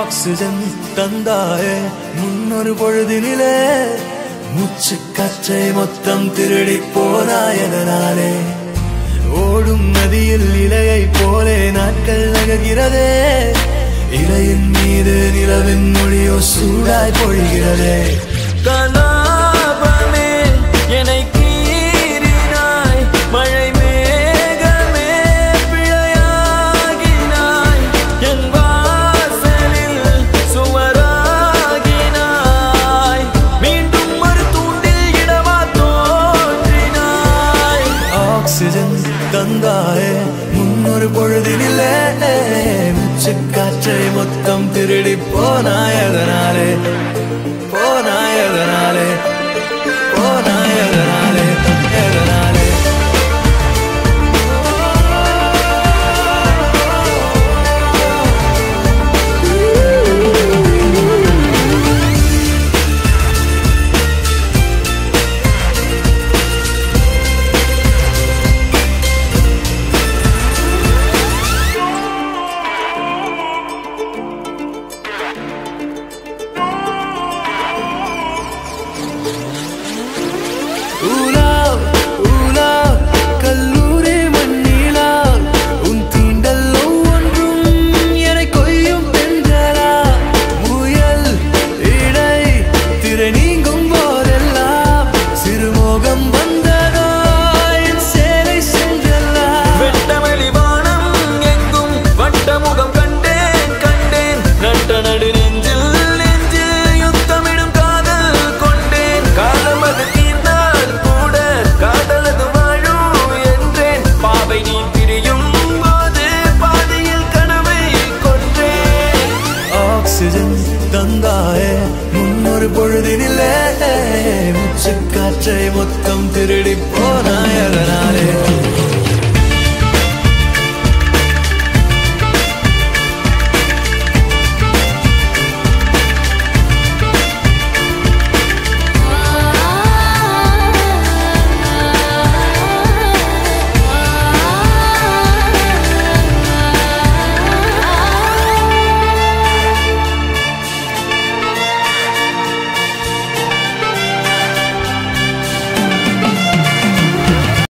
oxygen தந்தாயே முன்னொரு பொழுதினிலே மூச்சு காற்றை மொத்தம் திருடி போனாயதனாலே ஓடும் நதியில் இலையை போலே நாட்கள் நகர்கிறதே இலையின் மீது நிலவின் மொழியோ சூடாய் பொழிகிறதே கலாபமே என்னை கீறினாய் மழை மேகமே பிழையாகினாய் என் வாசலில் சுவராகினாய் மீண்டும் ஒரு தூண்டில் இடமா தோன்றினாய் ஆக்சிஜன் தந்தாயே முன்னொரு பொழுதினிலே மூச்சு காற்றை மொத்தம் திருடி போனாயதனாலே போனாயதனாலே போனாயதனாலே எதனாலே ஊலா ஊலா கல்லூரி மண்ணிலா உன் தீண்டல் ஒவ்வொன்றும் என்னை கொய்யும் பெண்களா முயல் இடை திரை நீங்கும் போதெல்லாம் சிறுமோகம் வந்ததோ என் சேலை சென்றல்லா வெட்டவெளி வானம் எங்கும் வட்டமுகம் கண்டேன் கண்டேன் நட்ட நடு நெஞ்சில் நெஞ்சில் யுத்தமிடும் காதல் கொண்டேன் காலம் அது தீர்ந்தால் கூட காதலது வாழும் என்றேன் பாவை நீ பிரியும் போது பாதையில் கனவை கொன்றேன் ஆக்சிஜன் தந்தாயே முன்னொரு பொழுதினிலே மூச்சு காற்றை மொத்தம் திருடி போனாயதனாலே